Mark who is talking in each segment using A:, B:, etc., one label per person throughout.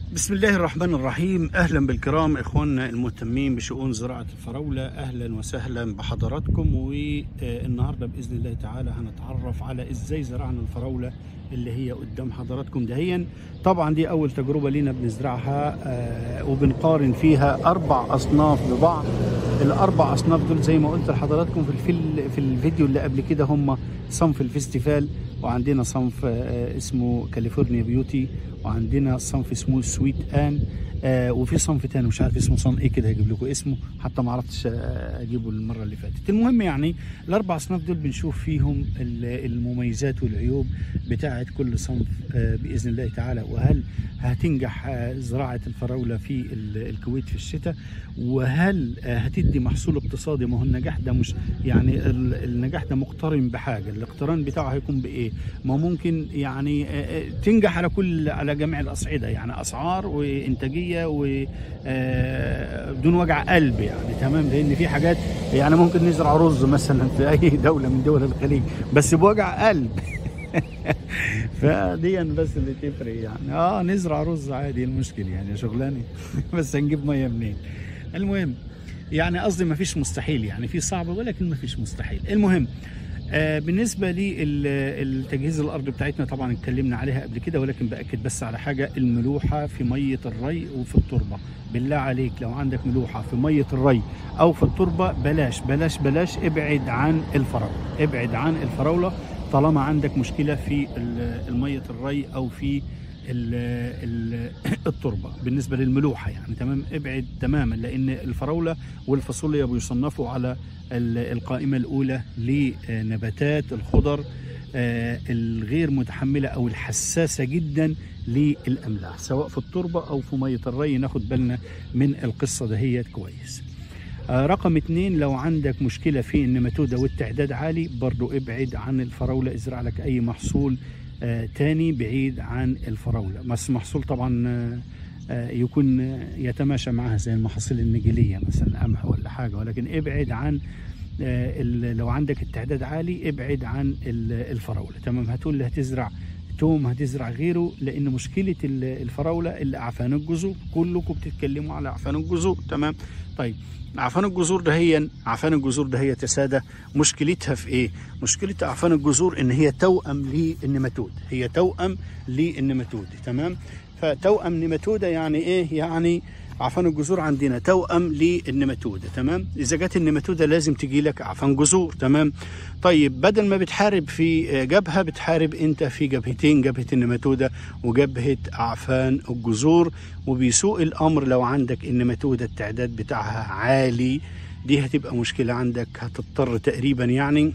A: بسم الله الرحمن الرحيم اهلا بالكرام اخواننا المهتمين بشؤون زراعه الفراوله اهلا وسهلا بحضراتكم والنهارده باذن الله تعالى هنتعرف على ازاي زرعنا الفراوله اللي هي قدام حضراتكم دهيا طبعا دي اول تجربه لينا بنزرعها آه، وبنقارن فيها اربع اصناف ببعض الاربع اصناف دول زي ما قلت لحضراتكم في الفيل في الفيديو اللي قبل كده هم صنف الفيستيفال وعندنا صنف آه، اسمه كاليفورنيا بيوتي وعندنا صنف اسمه سويت ان آه وفي صنف تاني مش عارف اسمه صنف ايه كده هجيب لكم اسمه حتى ما عرفتش آه، اجيبه المره اللي فاتت المهم يعني الاربع اصناف دول بنشوف فيهم ال- المميزات والعيوب بتاعه كل صنف آه باذن الله تعالى وهل هتنجح آه، زراعه الفراوله في ال- الكويت في الشتاء وهل آه، هتدي محصول اقتصادي ما هو النجاح ده مش يعني ال- النجاح ده مقترن بحاجه الاقتران بتاعه هيكون بايه ما هو ممكن يعني آه، آه، تنجح على كل على جميع الاصعده يعني اسعار وانتاجيه وبدون وجع قلب يعني تمام لان في حاجات يعني ممكن نزرع رز مثلا في اي دوله من دول الخليج بس بوجع قلب فدي بس اللي تفرق يعني اه نزرع رز عادي إيه المشكله يعني شغلانه بس هنجيب ميه منين المهم يعني قصدي ما فيش مستحيل يعني في صعب ولكن ما فيش مستحيل المهم آه بالنسبة للتجهيز الأرض بتاعتنا طبعا اتكلمنا عليها قبل كده ولكن بأكد بس على حاجة الملوحة في مية الري وفي التربة بالله عليك لو عندك ملوحة في مية الري أو في التربة بلاش بلاش بلاش ابعد عن الفراولة ابعد عن الفراولة طالما عندك مشكلة في ال- المية الري أو في ال ال التربة بالنسبة للملوحة يعني تمام ابعد تماما لأن الفراولة والفاصوليا بيصنفوا على ال- القائمة الأولى لنباتات الخضر آه، الغير متحملة أو الحساسة جدا للأملاح سواء في التربة أو في مية الري ناخد بالنا من القصة دهيت كويس آه، رقم اتنين لو عندك مشكلة في النماتودة والتعداد عالي برضو ابعد عن الفراولة ازرع لك أي محصول آه، تاني بعيد عن الفراولة بس محصول طبعا آه، آه، يكون آه، يتماشى معها زي المحاصيل النجيلية مثلا قمح ولا حاجة ولكن ابعد عن آه، ال- لو عندك التعداد عالي ابعد عن ال- الفراولة تمام هتقول لي هتزرع توم هتزرع غيره لان مشكله ال- الفراوله اللي اعفان الجذور كلكم بتتكلموا على اعفان الجذور تمام طيب اعفان الجذور ده هي اعفان الجذور ده هي تسادة مشكلتها في ايه مشكله اعفان الجذور ان هي توأم للنماتود هي توأم للنماتود تمام فتوأم نماتودة يعني ايه يعني عفان الجذور عندنا توأم للنماتودة تمام إذا جت النماتودة لازم تجي لك عفان جذور تمام طيب بدل ما بتحارب في جبهة بتحارب أنت في جبهتين جبهة النماتودة وجبهة عفان الجذور وبيسوء الأمر لو عندك النماتودة التعداد بتاعها عالي دي هتبقى مشكلة عندك هتضطر تقريبا يعني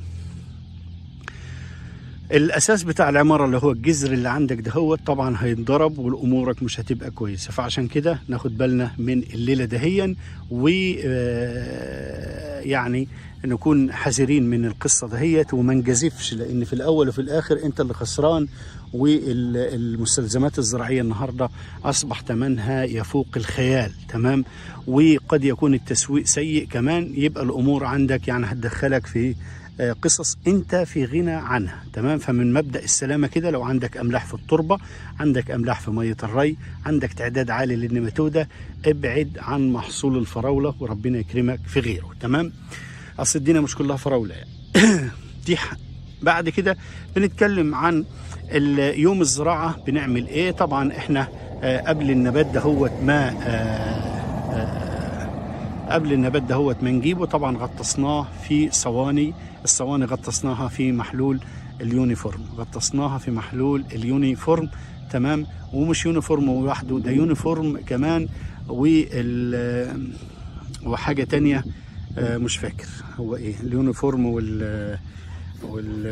A: الاساس بتاع العماره اللي هو الجذر اللي عندك ده هو طبعا هينضرب والامورك مش هتبقى كويسه فعشان كده ناخد بالنا من الليله دهيا و آه، يعني نكون حذرين من القصه دهيت وما نجازفش لان في الاول وفي الاخر انت اللي خسران والمستلزمات الزراعيه النهارده اصبح ثمنها يفوق الخيال تمام وقد يكون التسويق سيء كمان يبقى الامور عندك يعني هتدخلك في آه، قصص انت في غنى عنها تمام فمن مبدا السلامه كده لو عندك املاح في التربه عندك املاح في ميه الري عندك تعداد عالي للنماتوده ابعد عن محصول الفراوله وربنا يكرمك في غيره تمام اصل الدنيا مش كلها فراوله يعني دي ح- بعد كده بنتكلم عن ال- يوم الزراعه بنعمل ايه طبعا احنا آه، قبل النبات ده هو ما آه، قبل النبات دهوت ما نجيبه طبعا غطسناه في صواني الصواني غطسناها في محلول اليونيفورم غطسناها في محلول اليونيفورم تمام ومش يونيفورم لوحده ده يونيفورم كمان وال وحاجة تانية آه، مش فاكر هو ايه اليونيفورم وال وال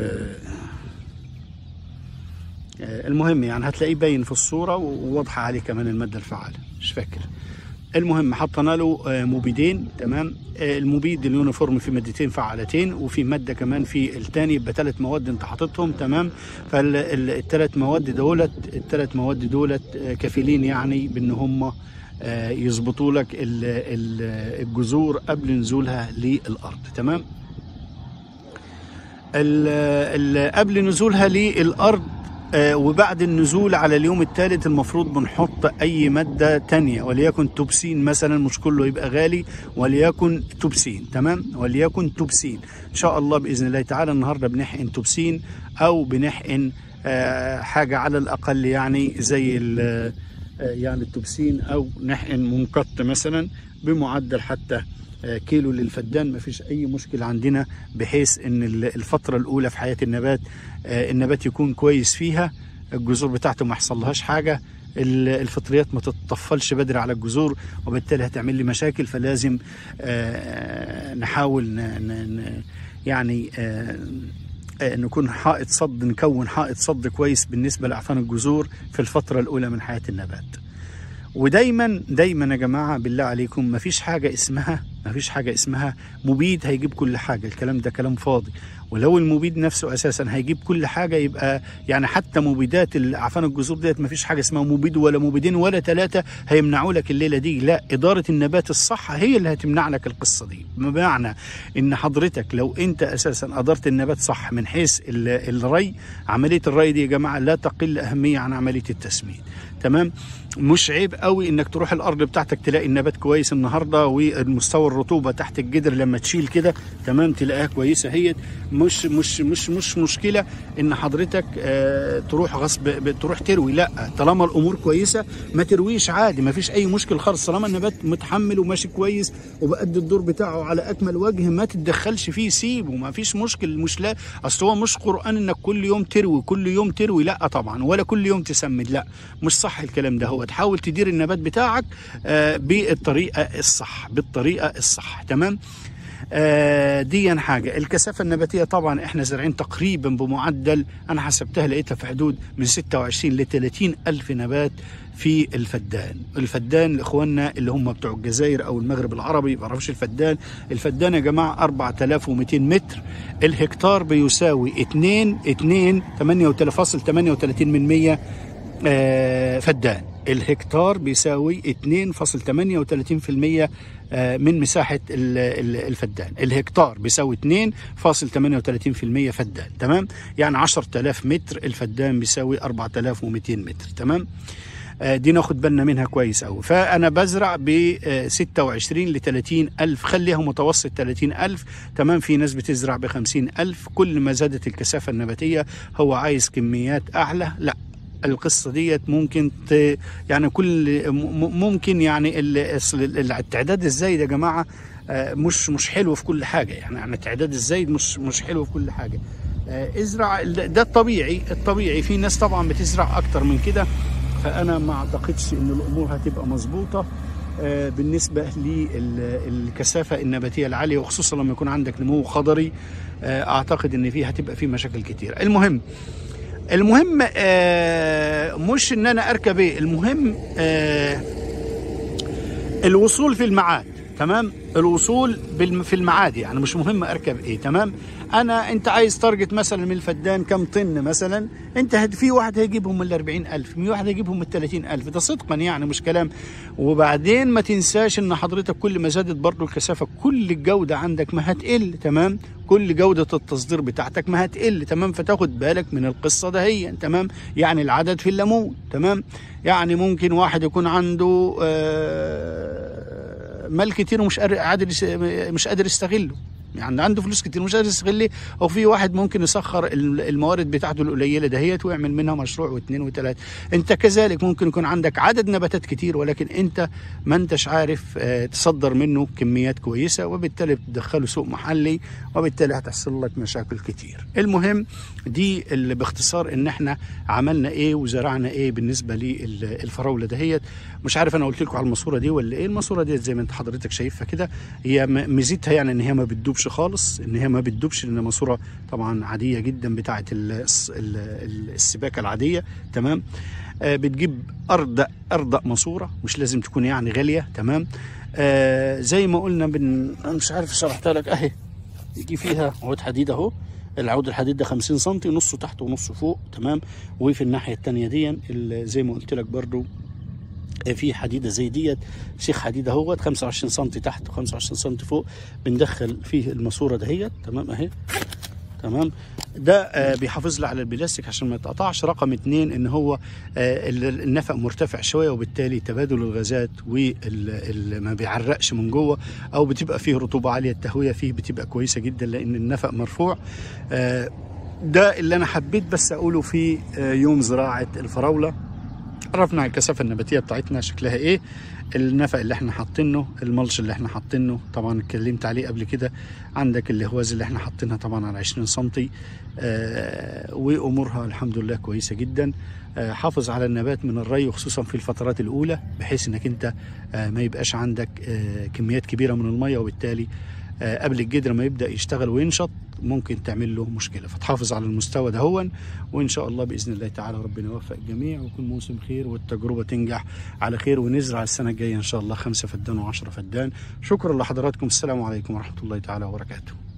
A: آه، المهم يعني هتلاقيه باين في الصورة وواضحة عليه كمان المادة الفعالة مش فاكر المهم حطينا له آه، مبيدين تمام آه، المبيد اليونيفورم في مادتين فعالتين وفي ماده كمان في الثاني يبقى ثلاث مواد انت حاططهم تمام فالثلاث مواد دولت الثلاث مواد دولت آه، كفيلين يعني بان هم آه، يظبطوا لك ال- ال- الجذور قبل نزولها للارض تمام ال- ال- قبل نزولها للارض آه، وبعد النزول على اليوم الثالث المفروض بنحط اي ماده تانية وليكن توبسين مثلا مش كله يبقى غالي وليكن توبسين تمام وليكن توبسين ان شاء الله باذن الله تعالى النهارده بنحقن توبسين او بنحقن آه، حاجه على الاقل يعني زي ال- آه، يعني التوبسين او نحقن منقط مثلا بمعدل حتى آه، كيلو للفدان ما فيش اي مشكله عندنا بحيث ان ال- الفتره الاولى في حياه النبات آه، النبات يكون كويس فيها الجذور بتاعته ما يحصلهاش حاجه ال- الفطريات ما تتطفلش بدري على الجذور وبالتالي هتعمل لي مشاكل فلازم آه، نحاول ن- ن- ن- يعني آه، آه، نكون حائط صد نكون حائط صد كويس بالنسبه لاعفان الجذور في الفتره الاولى من حياه النبات ودايما دايما يا جماعه بالله عليكم ما فيش حاجه اسمها ما فيش حاجه اسمها مبيد هيجيب كل حاجه الكلام ده كلام فاضي ولو المبيد نفسه اساسا هيجيب كل حاجه يبقى يعني حتى مبيدات عفان الجذور ديت ما فيش حاجه اسمها مبيد ولا مبيدين ولا ثلاثه هيمنعوا لك الليله دي لا اداره النبات الصح هي اللي هتمنع لك القصه دي بمعنى ان حضرتك لو انت اساسا ادرت النبات صح من حيث ال- الري عمليه الري دي يا جماعه لا تقل اهميه عن عمليه التسميد تمام مش عيب قوي انك تروح الارض بتاعتك تلاقي النبات كويس النهارده والمستوى الرطوبه تحت الجدر لما تشيل كده تمام تلاقيها كويسه هي مش مش مش مش مشكله ان حضرتك آه تروح غصب ب- تروح تروي لا طالما الامور كويسه ما ترويش عادي ما فيش اي مشكله خالص طالما النبات متحمل وماشي كويس وبقد الدور بتاعه على اكمل وجه ما تتدخلش فيه سيبه ما فيش مشكل مش لا اصل هو مش قران انك كل يوم تروي كل يوم تروي لا طبعا ولا كل يوم تسمد لا مش صح الكلام ده هو تحاول تدير النبات بتاعك آه بالطريقه الصح بالطريقه الصح تمام آه، دي حاجة الكثافة النباتية طبعا احنا زارعين تقريبا بمعدل انا حسبتها لقيتها في حدود من 26 ل 30 الف نبات في الفدان الفدان لاخواننا اللي هم بتوع الجزائر او المغرب العربي ما يعرفوش الفدان الفدان يا جماعة 4200 متر الهكتار بيساوي 2 2 8.38 من 100 آه، فدان الهكتار بيساوي 2.38% آه، من مساحة ال- ال- الفدان الهكتار بيساوي 2.38% فدان تمام يعني 10000 متر الفدان بيساوي 4200 متر تمام آه، دي ناخد بالنا منها كويس قوي فانا بزرع ب 26 ل 30 الف خليها متوسط 30 الف تمام في ناس بتزرع ب 50 الف كل ما زادت الكثافه النباتيه هو عايز كميات اعلى لا القصه ديت ممكن ت... يعني كل م- م- ممكن يعني ال- أصل ال- التعداد الزايد يا جماعه آه، مش مش حلو في كل حاجه يعني يعني التعداد الزايد مش مش حلو في كل حاجه آه، ازرع ال- ده الطبيعي الطبيعي في ناس طبعا بتزرع اكتر من كده فانا ما اعتقدش ان الامور هتبقى مظبوطه آه، بالنسبه للكثافه النباتيه العاليه وخصوصا لما يكون عندك نمو خضري آه، اعتقد ان فيه هتبقى فيه مشاكل كتير المهم المهم آه، مش ان انا اركب ايه المهم آه، الوصول في الميعاد تمام الوصول بالم- في الميعاد يعني مش مهم اركب ايه تمام انا انت عايز تارجت مثلا من الفدان كم طن مثلا انت هد في واحد هيجيبهم من ال 40000 في واحد هيجيبهم من ال 30000 ده صدقا يعني مش كلام وبعدين ما تنساش ان حضرتك كل ما زادت برضو الكثافه كل الجوده عندك ما هتقل تمام كل جوده التصدير بتاعتك ما هتقل تمام فتاخد بالك من القصه ده هي تمام يعني العدد في الليمون تمام يعني ممكن واحد يكون عنده آه، مال كتير ومش قادر قادر يس- مش قادر يستغله يعني عنده فلوس كتير مش قادر يستغله او في واحد ممكن يسخر ال- الموارد بتاعته القليله دهيت ويعمل منها مشروع واثنين وثلاثه انت كذلك ممكن يكون عندك عدد نباتات كتير ولكن انت ما انتش عارف آه، تصدر منه كميات كويسه وبالتالي بتدخله سوق محلي وبالتالي هتحصل لك مشاكل كتير المهم دي اللي باختصار ان احنا عملنا ايه وزرعنا ايه بالنسبه للفراوله دهيت مش عارف انا قلت لكم على الماسوره دي ولا ايه الماسوره دي زي ما انت حضرتك شايفها كده هي م- ميزتها يعني ان هي ما بتدوبش خالص ان هي ما بتدوبش لان ماسوره طبعا عاديه جدا بتاعه ال- الس- ال- ال- السباكه العاديه تمام آه، بتجيب ارض ارض ماسوره مش لازم تكون يعني غاليه تمام آه زي ما قلنا بن... انا مش عارف شرحتها لك اهي يجي فيها عود حديد اهو العود الحديد ده 50 سم نصه تحت ونصه فوق تمام وفي الناحيه الثانيه دي ال- زي ما قلت لك برضو في حديده زي ديت شيخ حديد اهوت 25 سم تحت و25 سم فوق بندخل فيه الماسوره دهيت تمام اهي تمام ده آه، بيحافظ لي على البلاستيك عشان ما يتقطعش رقم اتنين ان هو آه، ال- النفق مرتفع شويه وبالتالي تبادل الغازات وما بيعرقش من جوه او بتبقى فيه رطوبه عاليه التهويه فيه بتبقى كويسه جدا لان النفق مرفوع آه، ده اللي انا حبيت بس اقوله في آه، يوم زراعه الفراوله عرفنا على الكثافه النباتيه بتاعتنا شكلها ايه النفق اللي احنا حاطينه الملش اللي احنا حاطينه طبعا اتكلمت عليه قبل كده عندك الهواز اللي احنا حاطينها طبعا على 20 سنتي آه وامورها الحمد لله كويسه جدا آه حافظ على النبات من الري وخصوصا في الفترات الاولى بحيث انك انت آه ما يبقاش عندك آه كميات كبيره من الميه وبالتالي آه، قبل الجدر ما يبدا يشتغل وينشط ممكن تعمل له مشكله فتحافظ على المستوى ده هون وان شاء الله باذن الله تعالى ربنا يوفق الجميع ويكون موسم خير والتجربه تنجح على خير ونزرع السنه الجايه ان شاء الله خمسه فدان وعشرة فدان شكرا لحضراتكم السلام عليكم ورحمه الله تعالى وبركاته